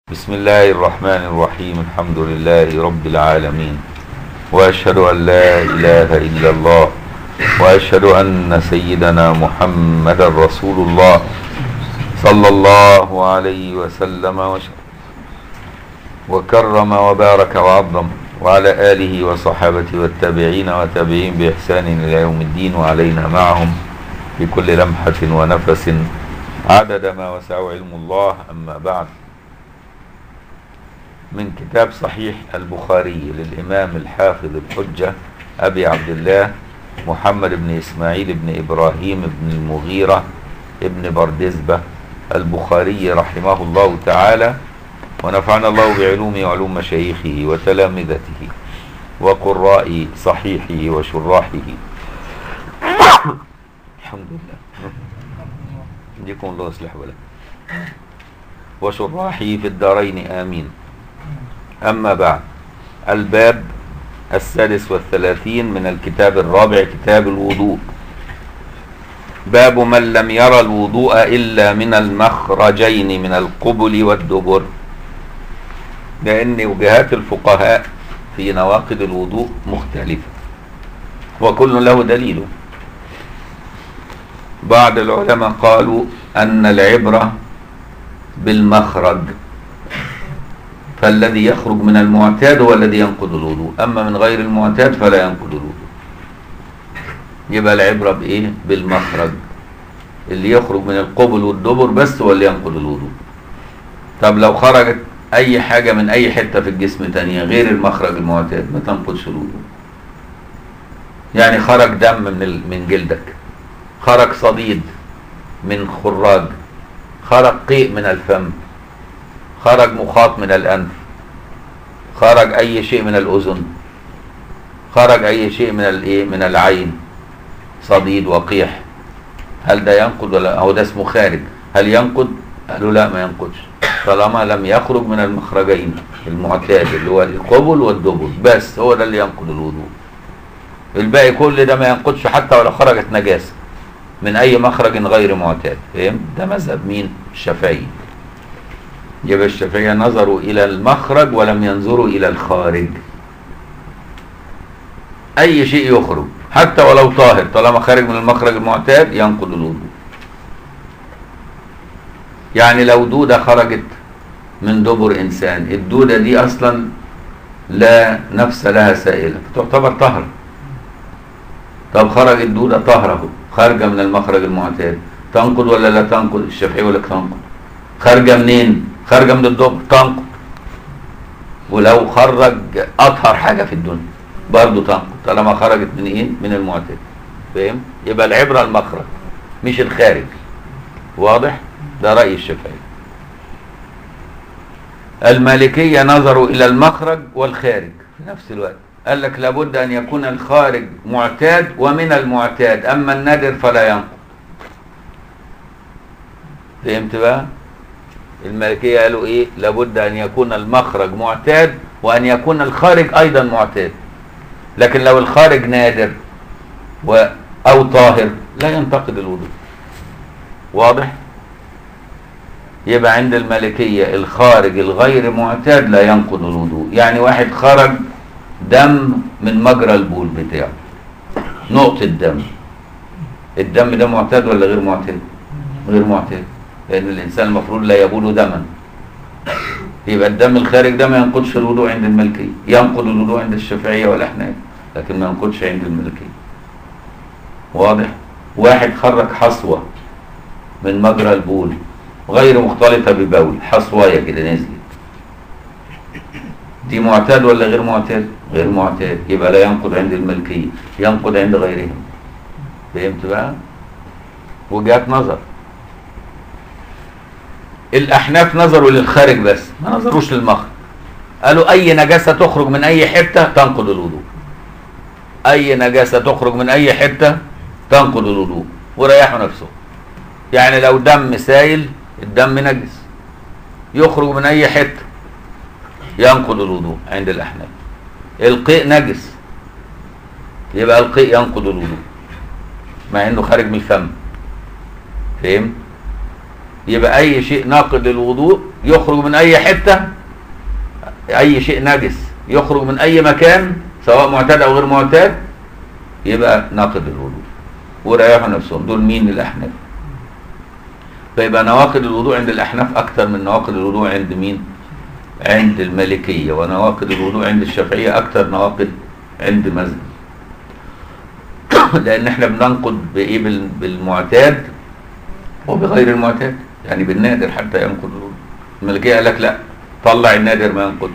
بسم الله الرحمن الرحيم الحمد لله رب العالمين واشهد ان لا اله الا الله واشهد ان سيدنا محمد رسول الله صلى الله عليه وسلم وشرف وكرم وبارك وعظم وعلى اله وصحابته والتابعين وتابعين باحسان الى يوم الدين وعلينا معهم بكل لمحه ونفس عدد ما وسعه علم الله اما بعد من كتاب صحيح البخاري للإمام الحافظ الحجة أبي عبد الله محمد بن إسماعيل بن إبراهيم بن المغيرة ابن بردزبة البخاري رحمه الله تعالى ونفعنا الله بعلومه وعلوم مشايخه وتلامذته وقراء صحيحه وشراحه الحمد لله يديكم الله يصلح بالك وشراحه في الدارين آمين أما بعد الباب السادس والثلاثين من الكتاب الرابع كتاب الوضوء باب من لم يرى الوضوء إلا من المخرجين من القبل والدبر لأن وجهات الفقهاء في نواقض الوضوء مختلفة وكل له دليل بعض العلماء قالوا أن العبرة بالمخرج فالذي يخرج من المعتاد هو الذي ينقض الوضوء أما من غير المعتاد فلا ينقض الوضوء يبقى العبرة بإيه بالمخرج اللي يخرج من القبل والدبر بس هو اللي ينقض الوضوء طب لو خرجت أي حاجة من أي حتة في الجسم تانية غير المخرج المعتاد ما تنقضش الوضوء يعني خرج دم من من جلدك خرج صديد من خراج خرج قيء من الفم خرج مخاط من الأنف خرج أي شيء من الأذن خرج أي شيء من الإيه من العين صديد وقيح هل ده ينقض ولا هو ده اسمه خارج هل ينقض قالوا لا ما ينقضش طالما لم يخرج من المخرجين المعتاد اللي هو القبل والدبر بس هو ده اللي ينقض الوضوء الباقي كل ده ما ينقضش حتى ولو خرجت نجاسة من أي مخرج غير معتاد فهم ده مذهب مين الشافعي يبقى الشافعية نظروا إلى المخرج ولم ينظروا إلى الخارج أي شيء يخرج حتى ولو طاهر طالما خارج من المخرج المعتاد ينقض الوضوء يعني لو دودة خرجت من دبر إنسان الدودة دي أصلا لا نفس لها سائلة فتعتبر طهر طب خرجت دودة طهره خارجة من المخرج المعتاد تنقض ولا لا تنقض الشافعي يقول لك تنقض خارجة منين خارجه من الدبر تنقض ولو خرج اطهر حاجه في الدنيا برضه تنقض طالما خرجت من ايه من المعتاد فاهم يبقى العبره المخرج مش الخارج واضح ده راي الشافعي المالكيه نظروا الى المخرج والخارج في نفس الوقت قال لك لابد ان يكون الخارج معتاد ومن المعتاد اما النادر فلا ينقض فهمت بقى المالكية قالوا ايه لابد ان يكون المخرج معتاد وان يكون الخارج ايضا معتاد لكن لو الخارج نادر و او طاهر لا ينتقد الوضوء واضح يبقى عند المالكية الخارج الغير معتاد لا ينقض الوضوء يعني واحد خرج دم من مجرى البول بتاعه نقطة دم الدم ده معتاد ولا غير معتاد غير معتاد لأن الإنسان المفروض لا يبول دما يبقى الدم الخارج ده ما ينقضش الوضوء عند الملكية ينقض الوضوء عند الشافعية والأحناف لكن ما ينقضش عند الملكية واضح واحد خرج حصوة من مجرى البول غير مختلطة ببول حصواية كده نزلت دي معتاد ولا غير معتاد غير معتاد يبقى لا ينقض عند الملكية ينقض عند غيرهم فهمت بقى وجهات نظر الاحناف نظروا للخارج بس ما نظروش للمخرج قالوا اي نجاسة تخرج من اي حتة تنقض الوضوء اي نجاسة تخرج من اي حتة تنقض الوضوء وريحوا نفسهم يعني لو دم سايل الدم نجس يخرج من اي حتة ينقض الوضوء عند الاحناف القيء نجس يبقى القيء ينقض الوضوء مع انه خارج من الفم فهمت يبقى اي شيء ناقض للوضوء يخرج من اي حته اي شيء نجس يخرج من اي مكان سواء معتاد او غير معتاد يبقى ناقض الوضوء وريحوا نفسهم دول مين الاحناف فيبقى نواقض الوضوء عند الاحناف اكثر من نواقض الوضوء عند مين عند المالكيه ونواقض الوضوء عند الشافعيه اكثر نواقض عند مذهب لان احنا بننقض بايه بال- بالمعتاد وبغير المعتاد يعني بالنادر حتى ينقض الوضوء المالكيه قال لك لا طلع النادر ما ينقضش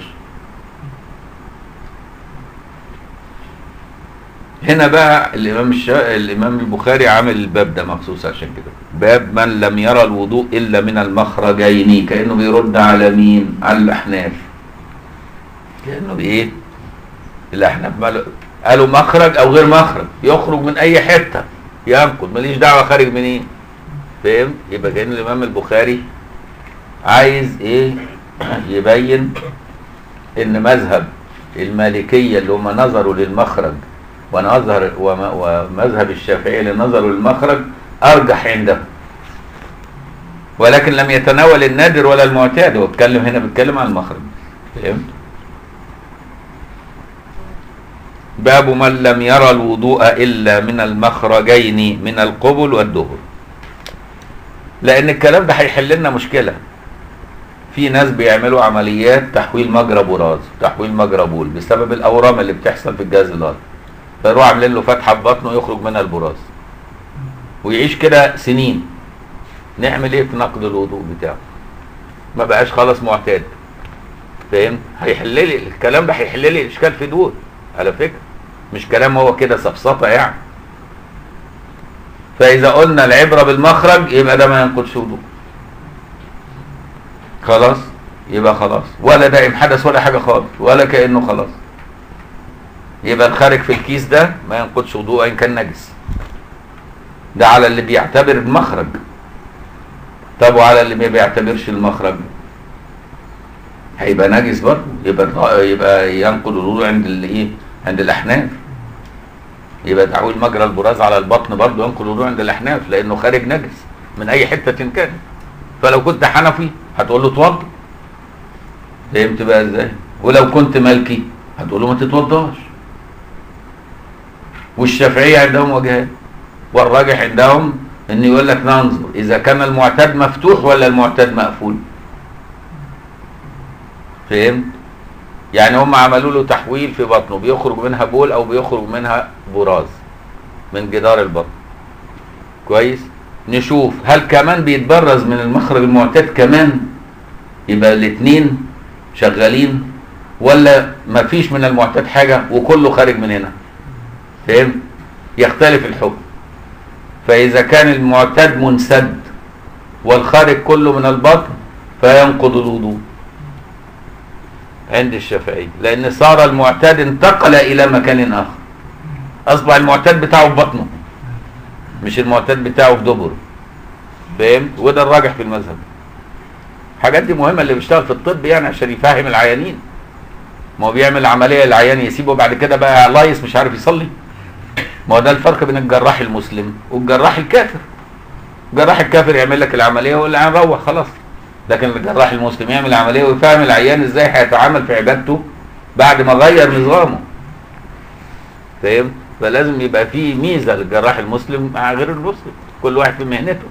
هنا بقى الامام الشا... الامام البخاري عامل الباب ده مخصوص عشان كده باب من لم يرى الوضوء الا من المخرجين كانه بيرد على مين على الاحناف كانه بايه الاحناف مال- قالوا مخرج او غير مخرج يخرج من اي حته ينقض ماليش دعوه خارج منين فاهم يبقى كان الامام البخاري عايز ايه يبين ان مذهب المالكيه اللي هم نظروا للمخرج ونظر وم- ومذهب الشافعيه اللي نظروا للمخرج ارجح عندهم ولكن لم يتناول النادر ولا المعتاد هو بيتكلم هنا بيتكلم عن المخرج فهمت باب من لم يرى الوضوء الا من المخرجين من القبل والدبر لان الكلام ده هيحل لنا مشكله في ناس بيعملوا عمليات تحويل مجرى براز تحويل مجرى بول بسبب الاورام اللي بتحصل في الجهاز الهضمي فيروح عاملين له فتحه في بطنه يخرج منها البراز ويعيش كده سنين نعمل ايه في نقد الوضوء بتاعه ما بقاش خلاص معتاد فهمت هيحل لي الكلام ده هيحل لي الاشكال في دول على فكره مش كلام هو كده سفسطه يعني فاذا قلنا العبره بالمخرج يبقى ده ما ينقضش وضوء خلاص يبقى خلاص ولا دائم حدث ولا حاجه خالص ولا كانه خلاص يبقى الخارج في الكيس ده ما ينقضش وضوء ان كان نجس ده على اللي بيعتبر المخرج طب وعلى اللي ما بيعتبرش المخرج هيبقى نجس برضه يبقى يبقى ينقض الوضوء عند اللي ايه عند الاحناف يبقى تعويل مجرى البراز على البطن برضه ينقض الوضوء عند الاحناف لانه خارج نجس من اي حته كان فلو كنت حنفي هتقول له اتوضى فهمت بقى ازاي ولو كنت مالكي هتقول له ما تتوضاش والشافعيه عندهم وجهان والراجح عندهم ان يقول لك ننظر اذا كان المعتاد مفتوح ولا المعتاد مقفول فهمت يعني هم عملوا له تحويل في بطنه بيخرج منها بول او بيخرج منها براز من جدار البطن كويس نشوف هل كمان بيتبرز من المخرج المعتاد كمان يبقى الاثنين شغالين ولا مفيش من المعتاد حاجه وكله خارج من هنا فهمت يختلف الحكم فإذا كان المعتاد منسد والخارج كله من البطن فينقض الوضوء عند الشافعي لأن صار المعتاد انتقل إلى مكان آخر أصبح المعتاد بتاعه في بطنه مش المعتاد بتاعه في دبره فهمت وده الراجح في المذهب الحاجات دي مهمة اللي بيشتغل في الطب يعني عشان يفهم العيانين ما هو بيعمل عملية العيان يسيبه بعد كده بقى لايص مش عارف يصلي ما هو ده الفرق بين الجراح المسلم والجراح الكافر الجراح الكافر يعمل لك العمليه ويقول لي روح خلاص لكن الجراح المسلم يعمل العمليه ويفهم العيان ازاي هيتعامل في عبادته بعد ما غير نظامه فاهم فلازم يبقى في ميزه للجراح المسلم مع غير المسلم كل واحد في مهنته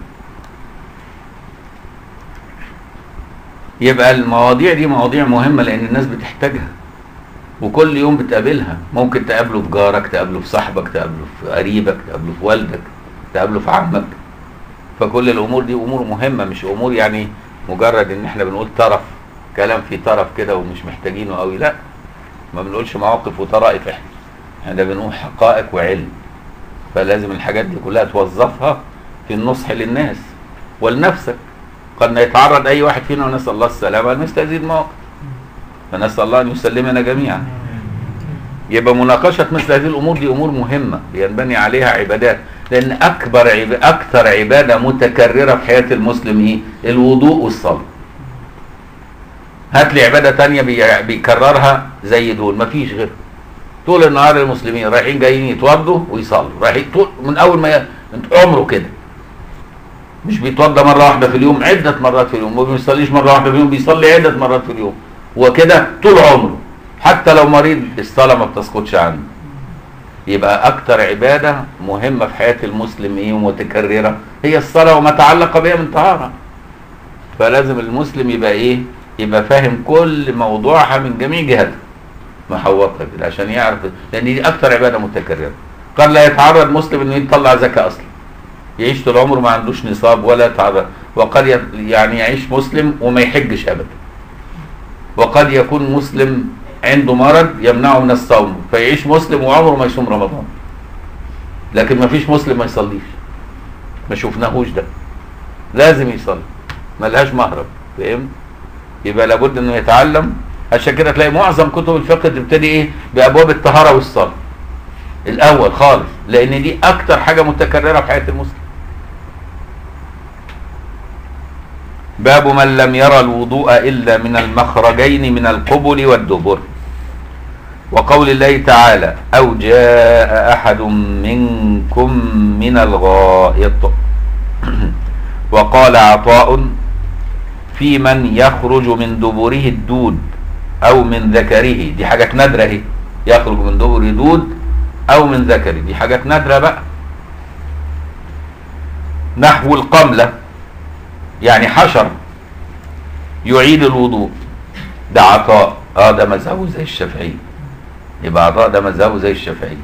يبقى المواضيع دي مواضيع مهمه لان الناس بتحتاجها وكل يوم بتقابلها ممكن تقابله في جارك تقابله في صاحبك تقابله في قريبك تقابله في والدك تقابله في عمك فكل الامور دي امور مهمه مش امور يعني مجرد ان احنا بنقول طرف كلام في طرف كده ومش محتاجينه قوي لا ما بنقولش مواقف وطرائف احنا احنا بنقول حقائق وعلم فلازم الحاجات دي كلها توظفها في النصح للناس ولنفسك قد يتعرض اي واحد فينا ونسال الله السلامه لمثل هذه المواقف فنسال الله ان يسلمنا جميعا يبقى مناقشه مثل هذه الامور دي امور مهمه ينبني عليها عبادات لان اكبر عب... اكثر عباده متكرره في حياه المسلم ايه الوضوء والصلاه هات لي عباده تانية بي... بيكررها زي دول مفيش غير طول النهار المسلمين رايحين جايين يتوضوا ويصلوا رايحين طول من اول ما ي... عمره كده مش بيتوضى مره واحده في اليوم عده مرات في اليوم وما بيصليش مره واحده في اليوم بيصلي عده مرات في اليوم وكده طول عمره حتى لو مريض الصلاه ما بتسقطش عنه يبقى اكتر عباده مهمه في حياه المسلم ايه ومتكرره هي الصلاه وما تعلق بها من طهاره فلازم المسلم يبقى ايه يبقى فاهم كل موضوعها من جميع جهاتها محوطها كده عشان يعرف لان دي اكتر عباده متكرره قد لا يتعرض مسلم انه يطلع زكاه اصلا يعيش طول عمره ما عندوش نصاب ولا يتعرض وقد ي- يعني يعيش مسلم وما يحجش ابدا وقد يكون مسلم عنده مرض يمنعه من الصوم فيعيش مسلم وعمره ما يصوم رمضان لكن ما فيش مسلم ما يصليش ما شفناهوش ده لازم يصلي ملهاش مهرب فهمت يبقى لابد انه يتعلم عشان كده تلاقي معظم كتب الفقه تبتدي ايه بابواب الطهاره والصلاه الاول خالص لان دي اكتر حاجه متكرره في حياه المسلم باب من لم يرى الوضوء الا من المخرجين من القبل والدبر وقول الله تعالى او جاء احد منكم من الغائط وقال عطاء في من يخرج من دبره الدود او من ذكره دي حاجات نادره اهي يخرج من دبره دود او من ذكره دي حاجات نادره بقى نحو القمله يعني حشر يعيد الوضوء ده عطاء اه ده مذهبه زي الشافعي يبقى عطاء ده مذهبه زي الشافعي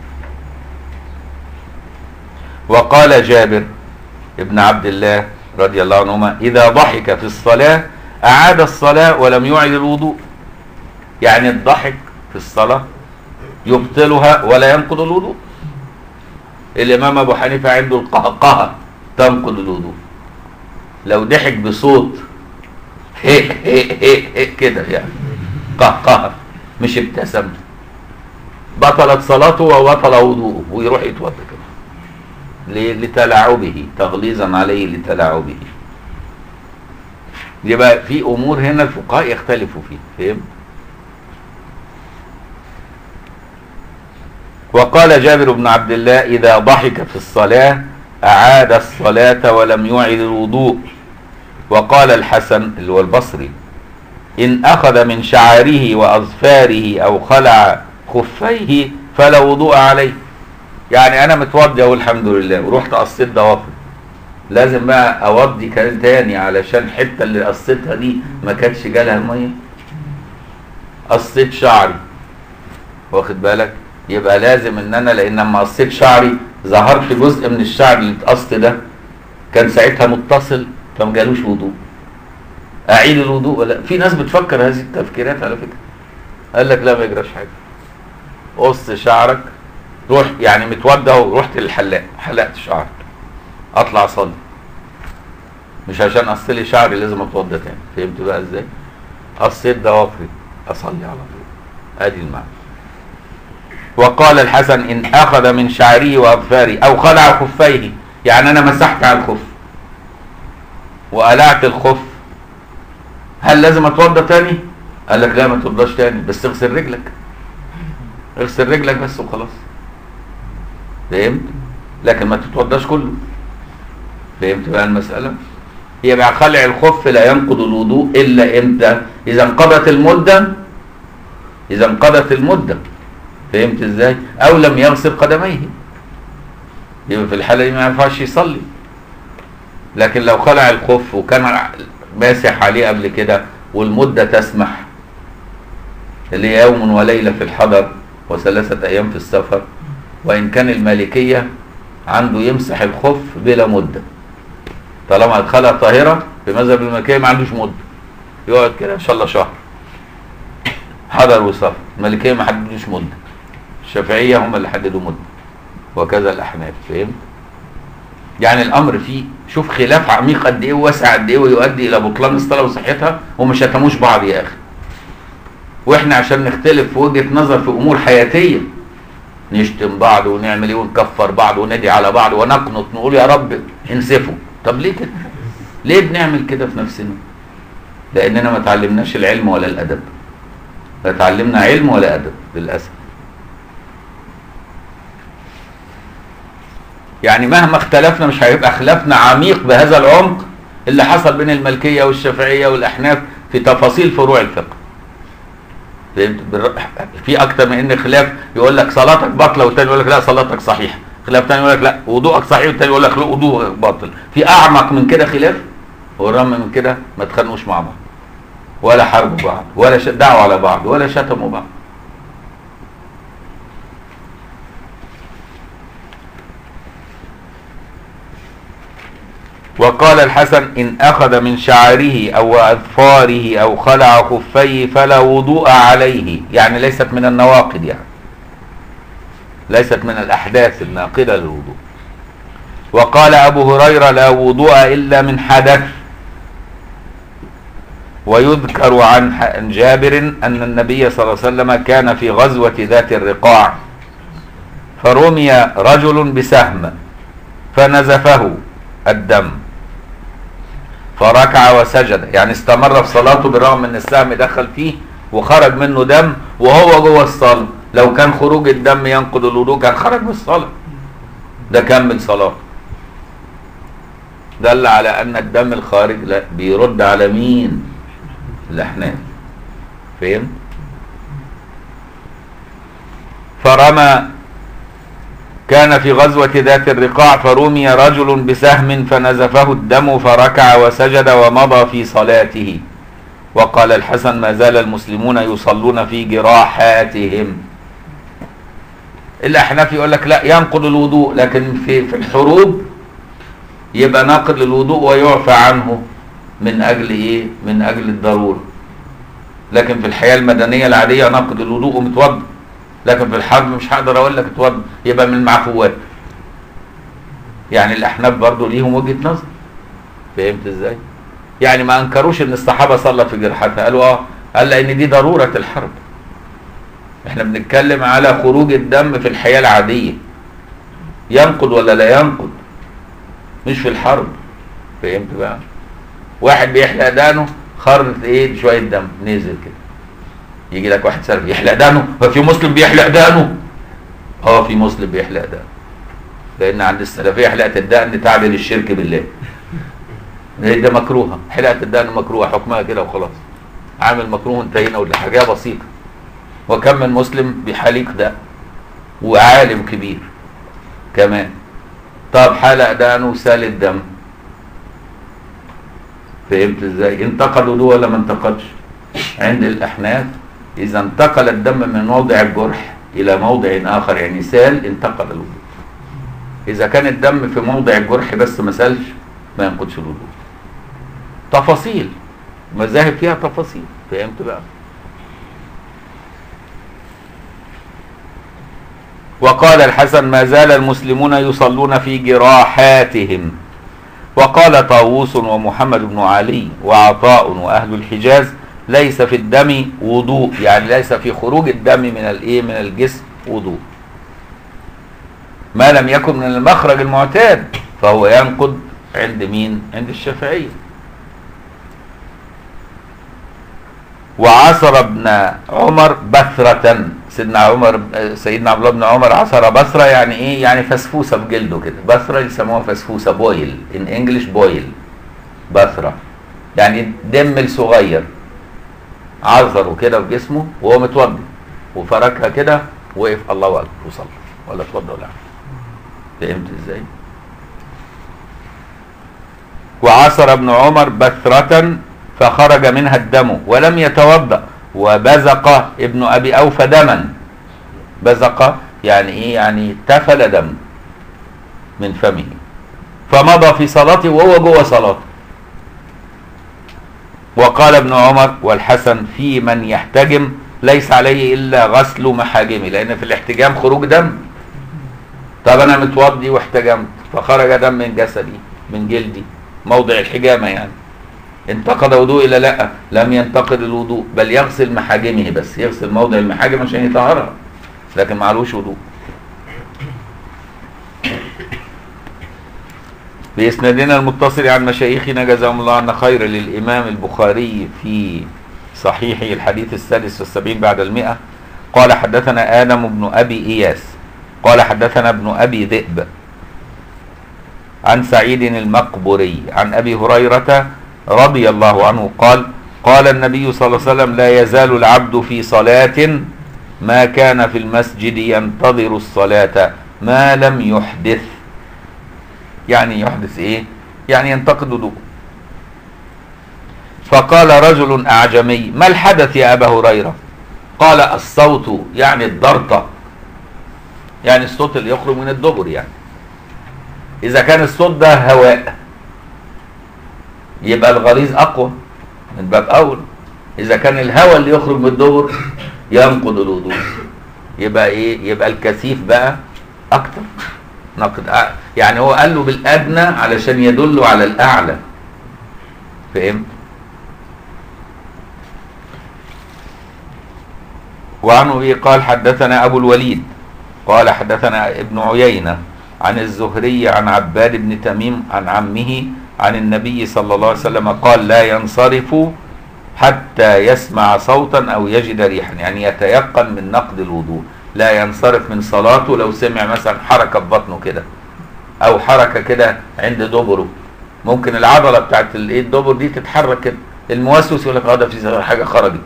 وقال جابر ابن عبد الله رضي الله عنهما إذا ضحك في الصلاة أعاد الصلاة ولم يعد الوضوء يعني الضحك في الصلاة يبطلها ولا ينقض الوضوء الإمام أبو حنيفة عنده القهقهة تنقض الوضوء لو ضحك بصوت هي هي هي هي كده يعني قهقهة مش ابتسم بطلت صلاته وبطل وضوءه ويروح يتوضا كده ليه؟ لتلاعبه تغليظا عليه لتلاعبه يبقى في امور هنا الفقهاء يختلفوا فيها فهم وقال جابر بن عبد الله اذا ضحك في الصلاه اعاد الصلاه ولم يعد الوضوء وقال الحسن اللي هو البصري ان اخذ من شعره واظفاره او خلع خفيه فلا وضوء عليه يعني انا متوضي اهو الحمد لله ورحت قصيت ضوافري لازم بقى اودي كان تاني علشان الحته اللي قصيتها دي ما كانتش جالها الميه قصيت شعري واخد بالك يبقى لازم ان انا لان لما قصيت شعري ظهرت جزء من الشعر اللي اتقص ده كان ساعتها متصل فما جالوش وضوء اعيد الوضوء ولا في ناس بتفكر هذه التفكيرات على فكره قال لك لا ما يجراش حاجه قص شعرك روح يعني متوضى ورحت للحلاق حلقت شعرك اطلع اصلي مش عشان اقص لي شعري لازم اتوضى تاني فهمت بقى ازاي قصيت ضوافري اصلي على طول ادي المعنى وقال الحسن ان اخذ من شعره واظفاره او خلع خفيه يعني انا مسحت على الخف وقلعت الخف هل لازم اتوضى تاني قال لك لا ما تتوضاش تاني بس اغسل رجلك اغسل رجلك بس وخلاص فهمت لكن ما تتوضاش كله فهمت بقى المسألة يبقى خلع الخف لا ينقض الوضوء إلا إمتى إذا انقضت المدة إذا انقضت المدة فهمت إزاي أو لم يغسل قدميه يبقى في الحالة دي ما ينفعش يصلي لكن لو خلع الخف وكان ماسح عليه قبل كده والمدة تسمح اللي هي يوم وليلة في الحضر وثلاثة أيام في السفر وإن كان المالكية عنده يمسح الخف بلا مدة طالما أدخلها طاهرة في مذهب المالكية ما عندوش مدة يقعد كده إن شاء الله شهر حضر وسفر المالكية ما حددوش مدة الشافعية هم اللي حددوا مدة وكذا الأحناف فهمت يعني الأمر فيه شوف خلاف عميق قد إيه وواسع قد إيه ويؤدي إلى بطلان الصلاة وصحتها وما شتموش بعض يا أخي واحنا عشان نختلف في وجهة نظر في امور حياتية نشتم بعض ونعمل ايه ونكفر بعض وندعي على بعض ونقنط نقول يا رب انسفوا طب ليه كده ليه بنعمل كده في نفسنا لاننا ما تعلمناش العلم ولا الادب لا تعلمنا علم ولا ادب للاسف يعني مهما اختلفنا مش هيبقى خلافنا عميق بهذا العمق اللي حصل بين الملكيه والشافعيه والاحناف في تفاصيل فروع الفقه فهمت بالر- في اكتر من ان خلاف يقول لك صلاتك باطله والتاني يقول لك لا صلاتك صحيحه خلاف تاني يقول لك لا وضوءك صحيح والتاني يقول لك لا وضوءك باطل في اعمق من كده خلاف ورغم من كده ما تخانقوش مع بعض ولا حاربوا بعض ولا ش- دعوا على بعض ولا شتموا بعض وقال الحسن إن أخذ من شعره أو أظفاره أو خلع خفيه فلا وضوء عليه يعني ليست من النواقض يعني ليست من الأحداث الناقضة للوضوء وقال أبو هريرة لا وضوء إلا من حدث ويذكر عن ح- عن جابر أن النبي صلى الله عليه وسلم كان في غزوة ذات الرقاع فرمي رجل بسهم فنزفه الدم فركع وسجد يعني استمر في صلاته بالرغم ان السهم دخل فيه وخرج منه دم وهو جوه الصلاه لو كان خروج الدم ينقض الوضوء كان خرج من الصلاه ده كمل صلاته دل على ان الدم الخارج لا بيرد على مين الاحناف فهمت فرمى كان في غزوة ذات الرقاع فرمي رجل بسهم فنزفه الدم فركع وسجد ومضى في صلاته وقال الحسن ما زال المسلمون يصلون في جراحاتهم الأحناف يقول لك لا ينقض الوضوء لكن في في الحروب يبقى ناقض للوضوء ويعفى عنه من أجل إيه؟ من أجل الضرورة لكن في الحياة المدنية العادية ناقض الوضوء ومتوضى لكن في الحرب مش هقدر اقول لك اتوضى يبقى من المعفوات يعني الاحناف برضو ليهم وجهه نظر فهمت ازاي يعني ما انكروش ان الصحابه صلى في جرحتها قالوا اه قال لان دي ضروره الحرب احنا بنتكلم على خروج الدم في الحياه العاديه ينقض ولا لا ينقض مش في الحرب فهمت بقى واحد بيحلق دانه خرط ايه شويه دم نزل كده يجي لك واحد سلفي يحلق دانه هو في مسلم بيحلق دانه اه في مسلم بيحلق دانه لان عند السلفيه حلقه الدقن تعدل الشرك بالله ده مكروهه حلقه الدقن مكروهه حكمها كده وخلاص عامل مكروه انتهينا ولا حاجه بسيطه وكم من مسلم بحليق ده وعالم كبير كمان طب حلق دقنه وسال الدم فهمت ازاي انتقد وضوء ولا ما انتقدش عند الاحناف اذا انتقل الدم من موضع الجرح الى موضع اخر يعني سال انتقل الوضوء اذا كان الدم في موضع الجرح بس ما سالش ما ينقضش الوضوء تفاصيل مذاهب فيها تفاصيل فهمت بقى وقال الحسن ما زال المسلمون يصلون في جراحاتهم وقال طاووس ومحمد بن علي وعطاء واهل الحجاز ليس في الدم وضوء يعني ليس في خروج الدم من الايه من الجسم وضوء ما لم يكن من المخرج المعتاد فهو ينقض عند مين عند الشافعيه وعصر ابن عمر بثرة سيدنا عمر سيدنا عبد الله بن عمر عصر بثرة يعني ايه يعني فسفوسه بجلده كده بثرة يسموها فسفوسه بويل ان انجلش بويل بثرة يعني دم صغير عذره كده في جسمه وهو متوضي وفركها كده وقف الله اكبر وصلى ولا اتوضى ولا عمل. فهمت ازاي؟ وعصر ابن عمر بثرة فخرج منها الدم ولم يتوضا وبزق ابن ابي اوفى دما بزق يعني ايه يعني تفل دم من فمه فمضى في صلاته وهو جوه صلاته وقال ابن عمر والحسن في من يحتجم ليس عليه الا غسل محاجمه لان في الاحتجام خروج دم طب انا متوضي واحتجمت فخرج دم من جسدي من جلدي موضع الحجامه يعني انتقد وضوء الا لا لم ينتقد الوضوء بل يغسل محاجمه بس يغسل موضع المحاجم عشان يطهرها لكن معلوش وضوء بإسنادنا المتصل عن مشايخنا جزاهم الله عنا خير للإمام البخاري في صحيحه الحديث السادس والسبعين بعد المئة قال حدثنا آدم بن أبي إياس قال حدثنا ابن أبي ذئب عن سعيد المقبري عن أبي هريرة رضي الله عنه قال قال النبي صلى الله عليه وسلم لا يزال العبد في صلاة ما كان في المسجد ينتظر الصلاة ما لم يحدث يعني يحدث ايه يعني ينتقد وضوء فقال رجل أعجمي ما الحدث يا أبا هريرة قال الصوت يعني الضرطة يعني الصوت اللي يخرج من الدبر يعني إذا كان الصوت ده هواء يبقى الغليظ أقوى من باب أول إذا كان الهواء اللي يخرج من الدبر ينقض الوضوء يبقى إيه يبقى الكثيف بقى أكتر نقد أع- يعني هو قال له بالأدنى علشان يدل على الأعلى فهمت وعن أبي قال حدثنا أبو الوليد قال حدثنا ابن عيينة عن الزهري عن عباد بن تميم عن عمه عن النبي صلى الله عليه وسلم قال لا ينصرف حتى يسمع صوتا أو يجد ريحا يعني يتيقن من نقد الوضوء لا ينصرف من صلاته لو سمع مثلا حركة في بطنه كده أو حركة كده عند دبره ممكن العضلة بتاعت الايه الدبر دي تتحرك كده الموسوس يقول لك اه ده في حاجة خرجت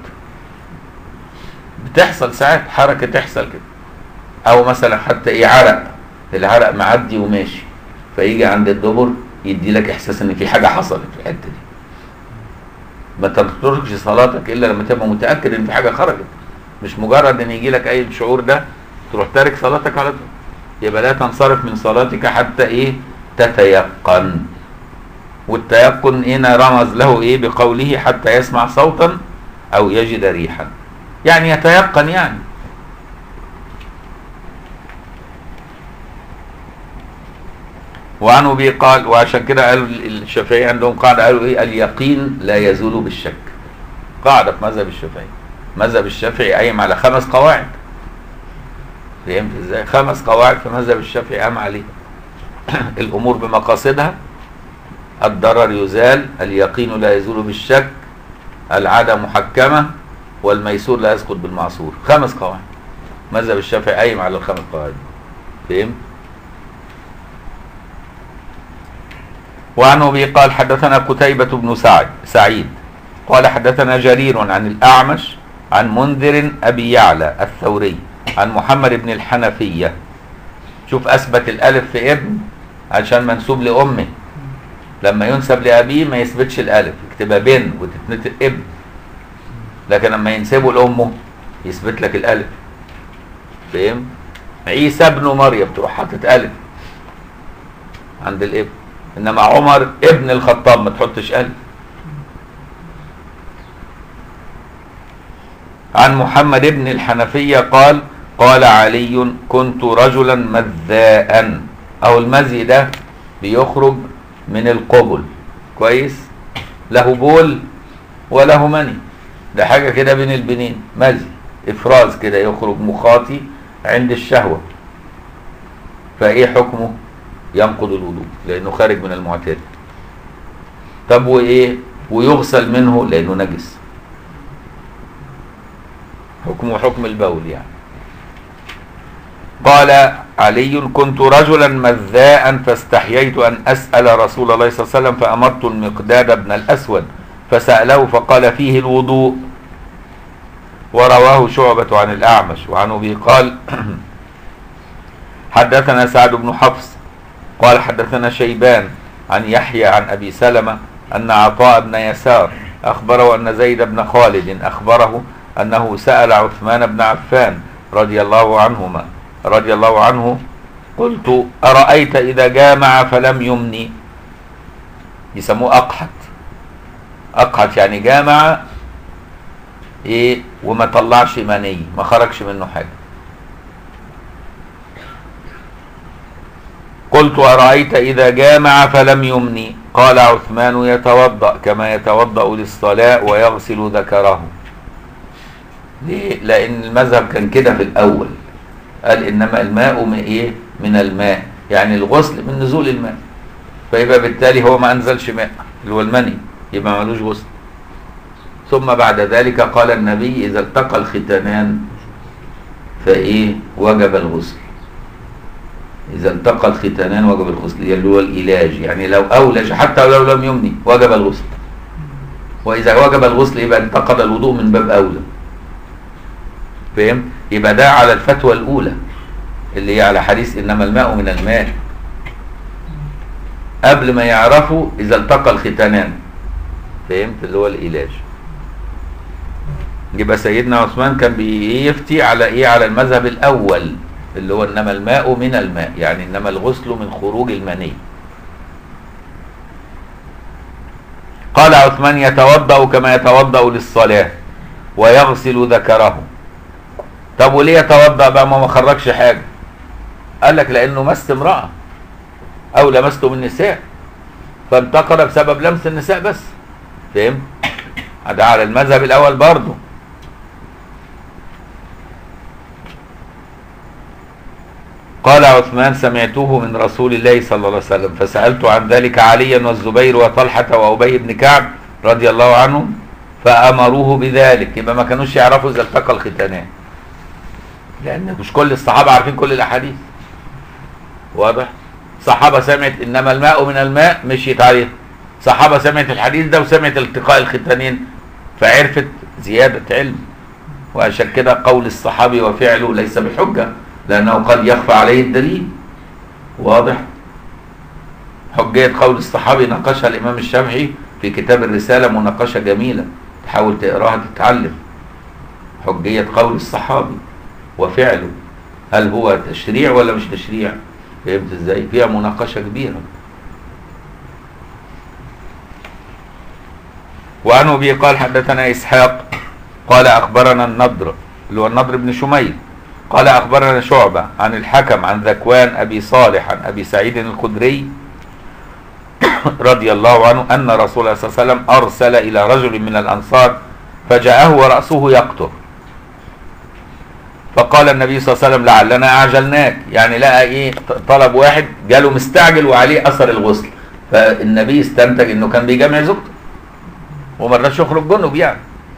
بتحصل ساعات حركة تحصل كده او مثلا حتى ايه عرق العرق معدي وماشي فيجي عند الدبر يدي لك احساس ان في حاجة حصلت في الحتة دي ما تتركش صلاتك الا لما تبقى متأكد ان في حاجة خرجت مش مجرد ان يجي لك اي الشعور ده تروح تارك صلاتك على طول يبقى لا تنصرف من صلاتك حتى ايه تتيقن والتيقن هنا رمز له ايه بقوله حتى يسمع صوتا او يجد ريحا يعني يتيقن يعني وعن ابي قال وعشان كده قالوا الشافعي عندهم قاعده قالوا ايه اليقين لا يزول بالشك قاعده في مذهب الشافعي مذهب الشافعي قايم على خمس قواعد فهمت ازاي خمس قواعد في مذهب الشافعي قام عليه الامور بمقاصدها الضرر يزال اليقين لا يزول بالشك العادة محكمة والميسور لا يسقط بالمعصور خمس قواعد مذهب الشافعي قايم على الخمس قواعد فهمت وعن ابي قال حدثنا قتيبة بن سعد سعيد قال حدثنا جرير عن الأعمش عن منذر أبي يعلى الثوري عن محمد بن الحنفية شوف أثبت الألف في ابن عشان منسوب لأمه لما ينسب لأبيه ما يثبتش الألف يكتبها بن وتتنطق ابن لكن لما ينسبه لأمه يثبت لك الألف فاهم؟ عيسى ابن مريم تروح حاطط ألف عند الابن إنما عمر ابن الخطاب ما تحطش ألف عن محمد بن الحنفية قال قال علي كنت رجلا مذاء أو المزي ده بيخرج من القبل كويس له بول وله مني ده حاجة كده بين البنين مزي إفراز كده يخرج مخاطي عند الشهوة فإيه حكمه ينقض الوضوء لأنه خارج من المعتاد طب وإيه ويغسل منه لأنه نجس حكمه حكم البول يعني قال علي كنت رجلا مذاء فاستحييت أن أسأل رسول الله صلى الله عليه وسلم فأمرت المقداد بن الأسود فسأله فقال فيه الوضوء ورواه شعبة عن الأعمش وعن أبي قال حدثنا سعد بن حفص قال حدثنا شيبان عن يحيى عن أبي سلمة أن عطاء بن يسار أخبره أن زيد بن خالد أخبره أنه سأل عثمان بن عفان رضي الله عنهما رضي الله عنه قلت أرأيت إذا جامع فلم يمني يسموه أقحت أقحت يعني جامع إيه وما طلعش مني ما خرجش منه حاجة قلت أرأيت إذا جامع فلم يمني قال عثمان يتوضأ كما يتوضأ للصلاة ويغسل ذكره ليه؟ لأن المذهب كان كده في الأول قال إنما الماء من إيه؟ من الماء يعني الغسل من نزول الماء فيبقى بالتالي هو ما أنزلش ماء اللي هو المني يبقى ملوش غسل ثم بعد ذلك قال النبي إذا التقى الختانان فإيه وجب الغسل إذا التقى الختانان وجب الغسل اللي هو الإيلاج يعني لو أولج حتى لو لم يمني وجب الغسل وإذا وجب الغسل يبقى انتقد الوضوء من باب أولى فهم؟ يبقى ده على الفتوى الأولى اللي هي على حديث إنما الماء من الماء قبل ما يعرفوا إذا التقى الختانان فهمت اللي هو العلاج يبقى سيدنا عثمان كان بيفتي على ايه على المذهب الاول اللي هو انما الماء من الماء يعني انما الغسل من خروج المني قال عثمان يتوضا كما يتوضا للصلاه ويغسل ذكره طب وليه يتوضا بقى ما ما خرجش حاجه قال لك لانه مس امراه او لمسته من النساء فانتقل بسبب لمس النساء بس فهمت ده على المذهب الاول برضه قال عثمان سمعته من رسول الله صلى الله عليه وسلم فسألت عن ذلك عليا والزبير وطلحة وأبي بن كعب رضي الله عنهم فأمروه بذلك يبقى ما كانوش يعرفوا إذا التقى الختانان لأن مش كل الصحابة عارفين كل الأحاديث واضح صحابة سمعت إنما الماء من الماء مشيت عليه صحابة سمعت الحديث ده وسمعت التقاء الختانين فعرفت زيادة علم وعشان كده قول الصحابي وفعله ليس بحجة لأنه قد يخفى عليه الدليل واضح حجية قول الصحابي ناقشها الإمام الشافعي في كتاب الرسالة مناقشة جميلة تحاول تقراها تتعلم حجية قول الصحابي وفعله هل هو تشريع ولا مش تشريع فهمت ازاي فيها مناقشة كبيرة وعن ابي قال حدثنا اسحاق قال اخبرنا النضر اللي هو النضر بن شميل قال اخبرنا شعبه عن الحكم عن ذكوان ابي صالح عن ابي سعيد الخدري رضي الله عنه ان رسول الله صلى الله عليه وسلم ارسل الى رجل من الانصار فجاءه وراسه يقطر فقال النبي صلى الله عليه وسلم لعلنا اعجلناك يعني لقى ايه طلب واحد جاله مستعجل وعليه اثر الغسل فالنبي استنتج انه كان بيجامع زوجته وما رضاش يخرج جنب يعني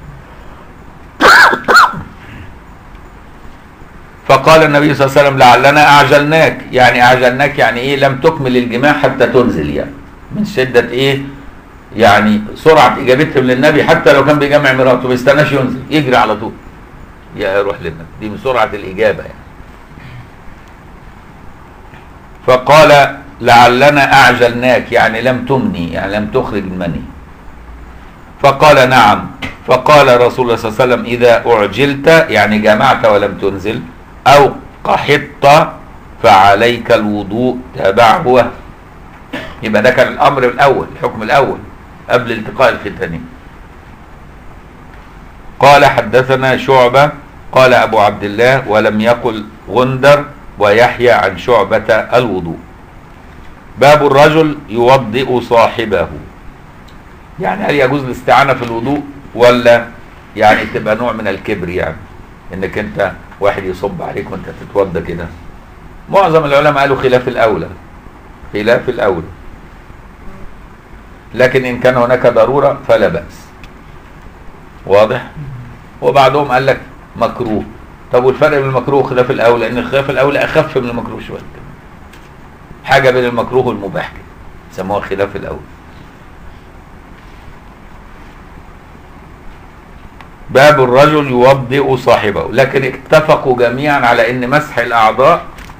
فقال النبي صلى الله عليه وسلم لعلنا اعجلناك يعني اعجلناك يعني ايه لم تكمل الجماع حتى تنزل يعني من شده ايه يعني سرعه اجابتهم للنبي حتى لو كان بيجمع مراته ما بيستناش ينزل يجري على طول يا روح للنبي دي من سرعه الاجابه يعني فقال لعلنا اعجلناك يعني لم تمني يعني لم تخرج المني فقال نعم فقال رسول الله صلى الله عليه وسلم إذا أعجلت يعني جمعت ولم تنزل أو قحطت فعليك الوضوء تابعه وهو يبقى ده كان الأمر الأول الحكم الأول قبل التقاء الختانين قال حدثنا شعبة قال أبو عبد الله ولم يقل غندر ويحيى عن شعبة الوضوء باب الرجل يوضئ صاحبه يعني هل يجوز الاستعانة في الوضوء ولا يعني تبقى نوع من الكبر يعني انك انت واحد يصب عليك وانت تتوضى كده معظم العلماء قالوا خلاف الاولى خلاف الاولى لكن ان كان هناك ضرورة فلا بأس واضح وبعضهم قال لك مكروه طب والفرق بين المكروه وخلاف الاولى ان خلاف الاولى اخف من المكروه شويه حاجه بين المكروه والمباح كده سموها خلاف الاولى باب الرجل يوضئ صاحبه لكن اتفقوا جميعا على ان مسح الاعضاء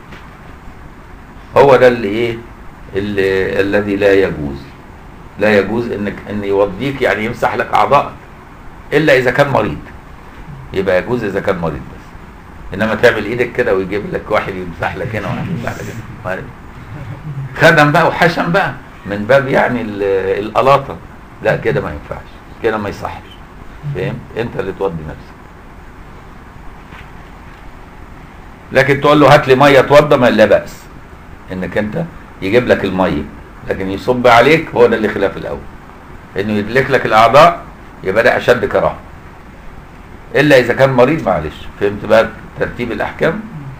هو ده اللي ايه اللي الذي لا يجوز لا يجوز انك ان يوضيك يعني يمسح لك اعضائك الا اذا كان مريض يبقى يجوز اذا كان مريض بس انما تعمل ايدك كده ويجيب لك واحد يمسح لك هنا وواحد يمسح لك هنا خدم بقى وحشم بقى من باب يعني القلاطه لا كده ما ينفعش كده ما يصحش فهمت انت اللي تودي نفسك لكن تقول له هات لي ميه اتوضى ما لا باس انك انت يجيب لك الميه لكن يصب عليك هو ده اللي خلاف الاول انه يدلك لك الاعضاء يبقى ده اشد كراهه الا اذا كان مريض معلش فهمت بقى ترتيب الاحكام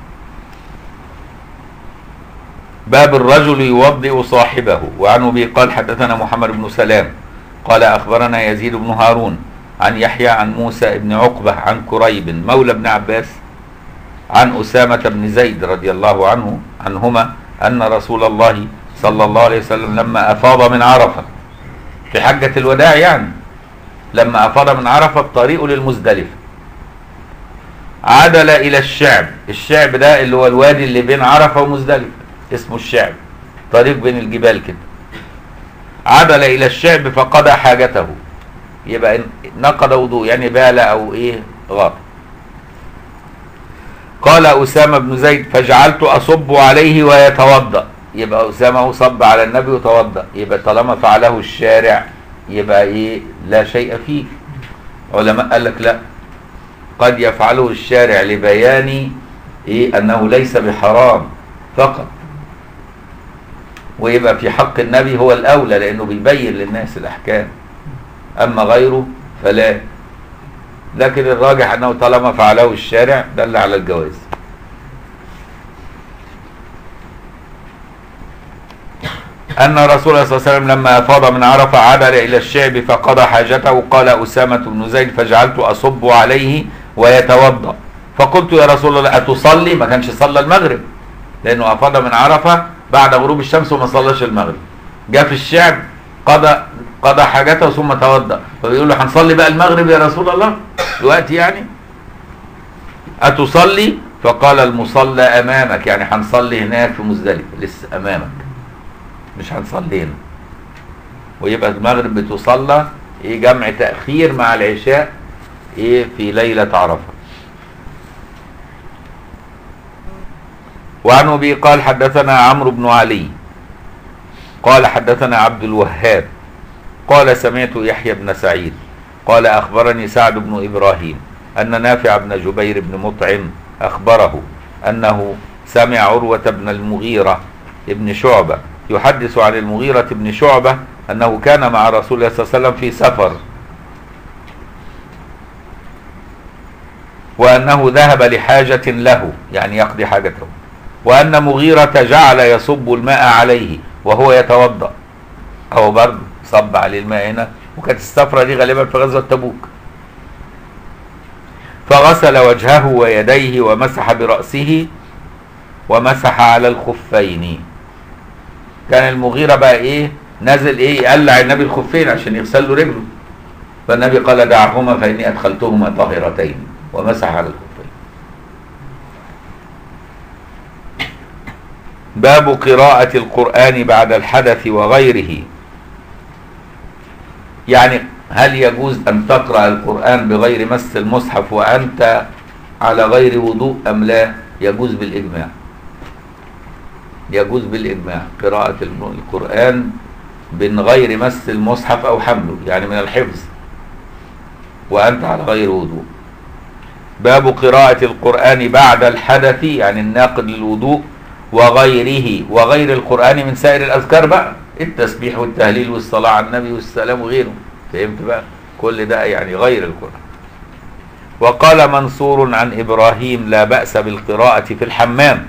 باب الرجل يوضئ صاحبه وعن ابي قال حدثنا محمد بن سلام قال اخبرنا يزيد بن هارون عن يحيى عن موسى بن عقبة عن كريب مولى ابن عباس عن أسامة بن زيد رضي الله عنه عنهما أن رسول الله صلى الله عليه وسلم لما أفاض من عرفة في حجة الوداع يعني لما أفاض من عرفة بطريقه للمزدلفة عدل إلى الشعب الشعب ده اللي هو الوادي اللي بين عرفة ومزدلفة اسمه الشعب طريق بين الجبال كده عدل إلى الشعب فقضى حاجته يبقى نقض وضوء يعني بال أو إيه غار قال أسامة بن زيد فجعلت أصب عليه ويتوضأ يبقى أسامة صب على النبي وتوضأ يبقى طالما فعله الشارع يبقى إيه لا شيء فيه علماء قال لك لا قد يفعله الشارع لبيان إيه أنه ليس بحرام فقط ويبقى في حق النبي هو الأولى لأنه بيبين للناس الأحكام أما غيره فلا لكن الراجح أنه طالما فعله الشارع دل على الجواز أن رسول الله صلى الله عليه وسلم لما أفاض من عرفة عدل إلى الشعب فقضى حاجته قال أسامة بن زيد فجعلت أصب عليه ويتوضأ فقلت يا رسول الله أتصلي ما كانش صلى المغرب لأنه أفاض من عرفة بعد غروب الشمس وما صلاش المغرب جاء في الشعب قضى قضى حاجته ثم توضأ فبيقول له هنصلي بقى المغرب يا رسول الله دلوقتي يعني أتصلي فقال المصلى أمامك يعني هنصلي هناك في مزدلفة لسه أمامك مش هنصلي هنا ويبقى المغرب بتصلى ايه جمع تأخير مع العشاء ايه في ليلة عرفة وعن ابي قال حدثنا عمرو بن علي قال حدثنا عبد الوهاب قال سمعت يحيى بن سعيد قال اخبرني سعد بن ابراهيم ان نافع بن جبير بن مطعم اخبره انه سمع عروة بن المغيرة ابن شعبة يحدث عن المغيرة بن شعبة أنه كان مع رسول الله صلى الله عليه وسلم في سفر وأنه ذهب لحاجة له يعني يقضي حاجته وأن مغيرة جعل يصب الماء عليه وهو يتوضأ هو برضه صب عليه الماء هنا وكانت السفرة دي غالبا في غزوة تبوك فغسل وجهه ويديه ومسح برأسه ومسح على الخفين كان المغيرة بقى ايه نازل ايه يقلع النبي الخفين عشان يغسل له رجله فالنبي قال دعهما فاني ادخلتهما طاهرتين ومسح على الخفين باب قراءة القرآن بعد الحدث وغيره يعني هل يجوز أن تقرأ القرآن بغير مس المصحف وأنت على غير وضوء أم لا يجوز بالإجماع يجوز بالإجماع قراءة القرآن من غير مس المصحف أو حمله يعني من الحفظ وأنت على غير وضوء باب قراءة القرآن بعد الحدث يعني الناقض للوضوء وغيره وغير القرآن من سائر الأذكار بقى التسبيح والتهليل والصلاة على النبي والسلام وغيره فهمت بقى كل ده يعني غير القرآن وقال منصور عن إبراهيم لا بأس بالقراءة في الحمام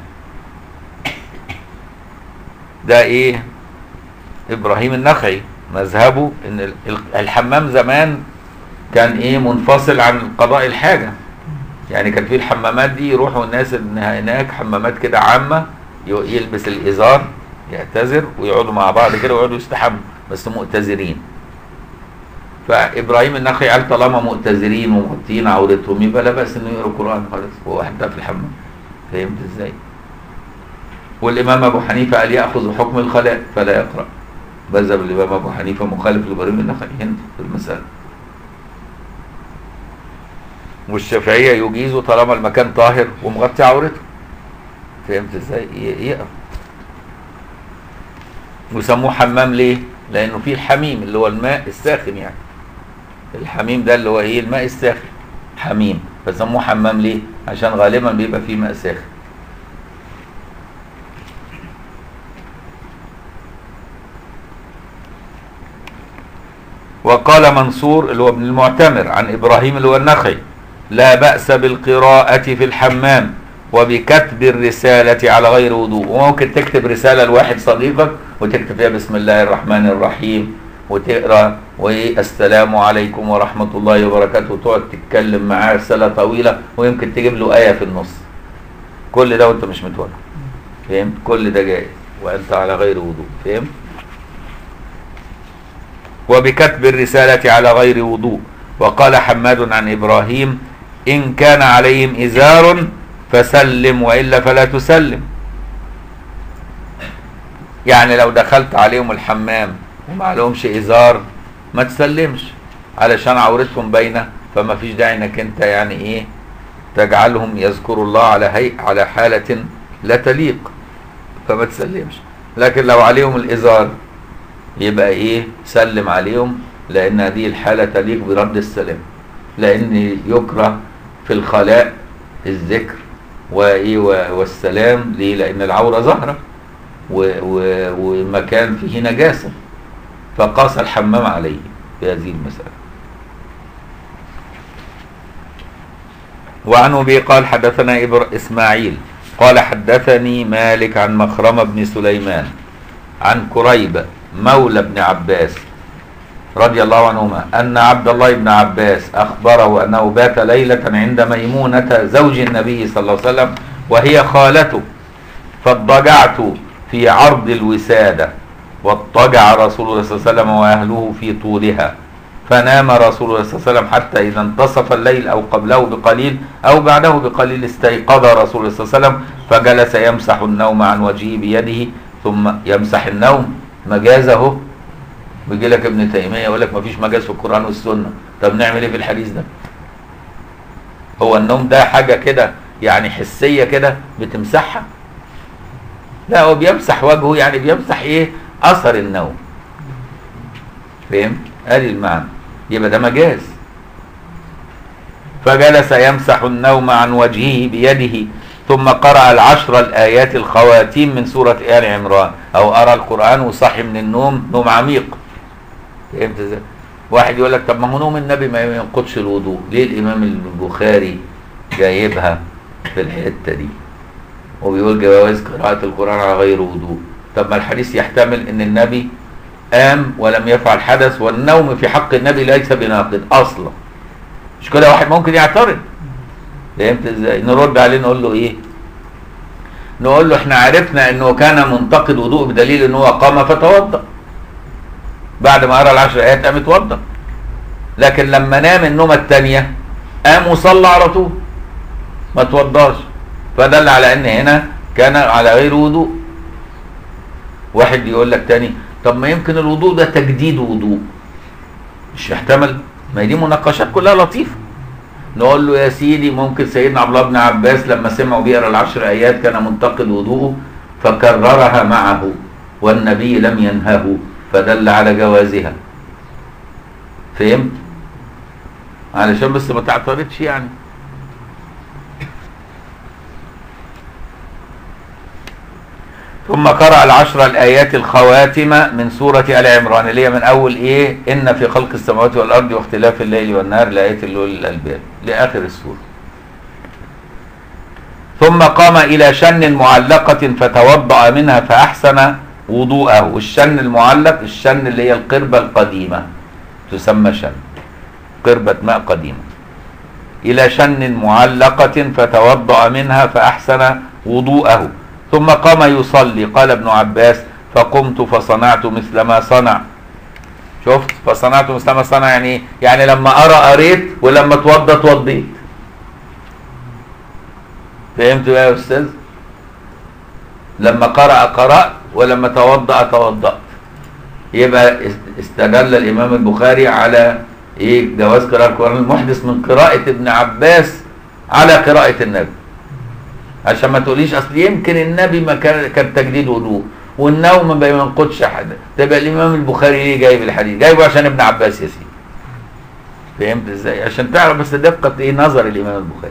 ده ايه ابراهيم النخعي مذهبه ان الحمام زمان كان ايه منفصل عن قضاء الحاجة يعني كان في الحمامات دي يروحوا الناس هناك حمامات كده عامة يلبس الازار يعتذر ويقعدوا مع بعض كده ويقعدوا يستحموا بس مؤتذرين فابراهيم النخعي قال طالما مؤتذرين ومغطين عورتهم يبقى لا باس انه يقرا القران خالص وهو حتى في الحمام فهمت ازاي؟ والإمام أبو حنيفة قال يأخذ حكم الخلاء فلا يقرأ مذهب الإمام أبو حنيفة مخالف لإبراهيم النخعي هنا في المسألة والشافعية يجيز طالما المكان طاهر ومغطي عورته فهمت ازاي؟ يقرأ وسموه حمام ليه؟ لأنه فيه الحميم اللي هو الماء الساخن يعني الحميم ده اللي هو ايه؟ الماء الساخن حميم فسموه حمام ليه؟ عشان غالبا بيبقى فيه ماء ساخن وقال منصور اللي هو ابن المعتمر عن إبراهيم اللي هو النخعي لا بأس بالقراءة في الحمام وبكتب الرسالة على غير وضوء وممكن تكتب رسالة لواحد صديقك وتكتب فيها بسم الله الرحمن الرحيم وتقرا والسلام عليكم ورحمة الله وبركاته وتقعد تتكلم معاه رسالة طويلة ويمكن تجيب له آية في النص كل ده وانت مش متوضا فهمت كل ده جائز وانت على غير وضوء فهمت وبكتب الرسالة على غير وضوء وقال حماد عن إبراهيم إن كان عليهم إزار فسلم وإلا فلا تسلم يعني لو دخلت عليهم الحمام وما لهمش إزار ما تسلمش علشان عورتهم باينة فما فيش داعي انك انت يعني ايه تجعلهم يذكروا الله على هي على حالة لا تليق فما تسلمش لكن لو عليهم الإزار يبقى ايه سلم عليهم لان هذه الحالة تليق برد السلام لان يكره في الخلاء الذكر وايه والسلام ليه لان العورة ظاهرة ومكان فيه نجاسة فقاس الحمام عليه في هذه المسألة وعن أبي قال حدثنا إبر إسماعيل قال حدثني مالك عن مخرمة بن سليمان عن كريب مولى بن عباس رضي الله عنهما أن عبد الله بن عباس أخبره أنه بات ليلة عند ميمونة زوج النبي صلى الله عليه وسلم وهي خالته فاضطجعت في عرض الوسادة واضطجع رسول الله صلى الله عليه وسلم وأهله في طولها فنام رسول الله صلى الله عليه وسلم حتى إذا انتصف الليل أو قبله بقليل أو بعده بقليل استيقظ رسول الله صلى الله عليه وسلم فجلس يمسح النوم عن وجهه بيده ثم يمسح النوم مجازه بيجي لك ابن تيمية يقول لك مفيش مجاز في القرآن والسنة طب نعمل ايه في الحديث ده هو النوم ده حاجة كده يعني حسية كده بتمسحها لا هو بيمسح وجهه يعني بيمسح ايه اثر النوم فهمت ادي المعنى يبقى ده مجاز فجلس يمسح النوم عن وجهه بيده ثم قرأ العشر الآيات الخواتيم من سورة آل عمران أو أرى القرآن وصحي من النوم نوم عميق فهمت ازاي؟ واحد يقول لك طب ما هو نوم النبي ما ينقضش الوضوء ليه الإمام البخاري جايبها في الحتة دي وبيقول جواز قراءة القرآن على غير وضوء طب ما الحديث يحتمل ان النبي قام ولم يفعل حدث والنوم في حق النبي ليس بناقض اصلا مش كده واحد ممكن يعترض فهمت ازاي نرد عليه نقول له ايه نقول له احنا عرفنا انه كان منتقد وضوء بدليل انه قام فتوضا بعد ما قرا العشر ايات قام اتوضا لكن لما نام النومه الثانيه قام وصلى على طول ما توضاش فدل على ان هنا كان على غير وضوء واحد يقول لك تاني طب ما يمكن الوضوء ده تجديد وضوء مش يحتمل ما هي دي مناقشات كلها لطيفه نقول له يا سيدي ممكن سيدنا عبد الله بن عباس لما سمعوا بيقرا العشر ايات كان منتقد وضوءه فكررها معه والنبي لم ينهه فدل على جوازها فهمت علشان بس ما تعترضش يعني ثم قرأ العشر الآيات الخواتمة من سورة آل عمران اللي هي من أول إيه إن في خلق السماوات والأرض واختلاف الليل والنهار لآية الليل الألباب لآخر السورة ثم قام إلى شن معلقة فتوضأ منها فأحسن وضوءه والشن المعلق الشن اللي هي القربة القديمة تسمى شن قربة ماء قديمة إلى شن معلقة فتوضأ منها فأحسن وضوءه ثم قام يصلي قال ابن عباس فقمت فصنعت مثل ما صنع شفت فصنعت مثل ما صنع يعني ايه يعني لما ارى قريت ولما اتوضى اتوضيت فهمت بقى يا استاذ لما قرأ قرأت ولما توضأ توضأت يبقى استدل الامام البخاري على ايه جواز قراءة القرآن المحدث من قراءة ابن عباس على قراءة النبي عشان ما تقوليش اصل يمكن النبي ما كان كان تجديد وضوء والنوم ما بينقضش حد تبقى الامام البخاري ليه جايب الحديث جايبه عشان ابن عباس يا سيدي فهمت ازاي عشان تعرف بس دقه ايه نظر الامام البخاري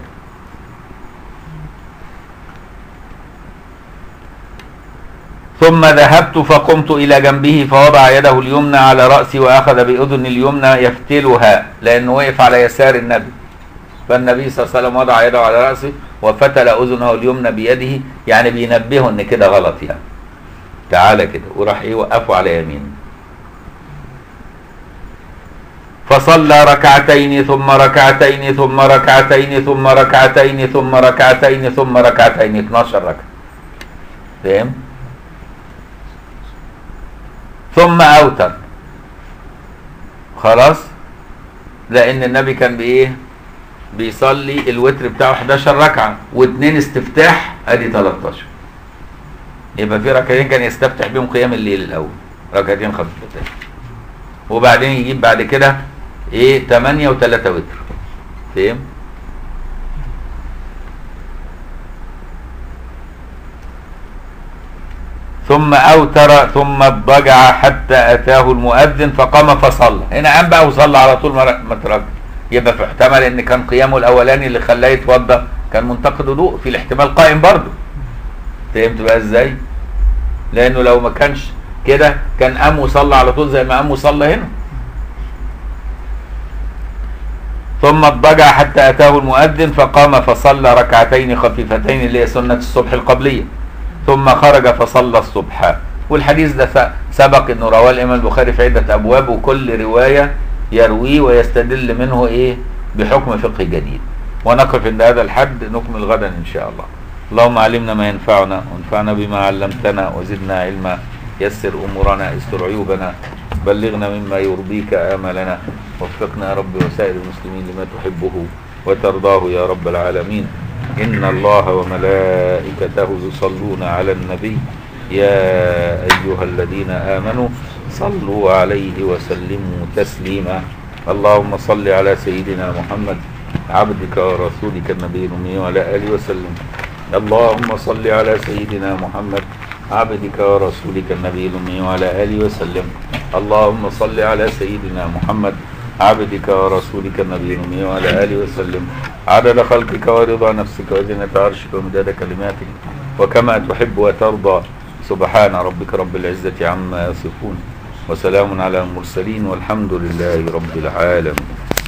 ثم ذهبت فقمت الى جنبه فوضع يده اليمنى على راسي واخذ باذن اليمنى يفتلها لانه وقف على يسار النبي فالنبي صلى الله عليه وسلم وضع يده على راسه وفتل اذنه اليمنى بيده يعني بينبهه ان كده غلط يعني تعالى كده وراح ايه وقفه على يمينه فصلى ركعتين ثم ركعتين ثم ركعتين ثم ركعتين ثم ركعتين ثم ركعتين 12 ركعة فاهم ثم اوتر خلاص لان النبي كان بايه بيصلي الوتر بتاعه 11 ركعة واثنين استفتاح ادي 13 يبقى في ركعتين كان يستفتح بيهم قيام الليل الاول ركعتين خفيفتين وبعدين يجيب بعد كده ايه 8 و3 وتر فاهم ثم اوتر ثم اضطجع حتى اتاه المؤذن فقام فصلى هنا قام بقى وصلى على طول ما ما ترك يبقى في احتمل ان كان قيامه الاولاني اللي خلاه يتوضا كان منتقد وضوء في الاحتمال قائم برضه فهمت بقى ازاي لانه لو ما كانش كده كان قام وصلى على طول زي ما قام وصلى هنا ثم اضطجع حتى اتاه المؤذن فقام فصلى ركعتين خفيفتين اللي هي سنه الصبح القبليه ثم خرج فصلى الصبح والحديث ده س- سبق انه رواه الامام البخاري في عده ابواب وكل روايه يرويه ويستدل منه ايه بحكم فقه جديد ونقف عند هذا الحد نكمل غدا ان شاء الله اللهم علمنا ما ينفعنا وانفعنا بما علمتنا وزدنا علما يسر امورنا استر عيوبنا بلغنا مما يرضيك املنا وفقنا يا رب وسائر المسلمين لما تحبه وترضاه يا رب العالمين ان الله وملائكته يصلون على النبي يا ايها الذين امنوا صلوا عليه وسلموا تسليما اللهم صل على سيدنا محمد عبدك ورسولك النبي الأمي وعلى آله وسلم اللهم صل على سيدنا محمد عبدك ورسولك النبي الأمي وعلى آله وسلم اللهم صل على سيدنا محمد عبدك ورسولك النبي الأمي وعلى آله وسلم عدد خلقك ورضا نفسك وزنة عرشك ومداد كلماتك وكما تحب وترضى سبحان ربك رب العزة عما يصفون وسلام على المرسلين والحمد لله رب العالمين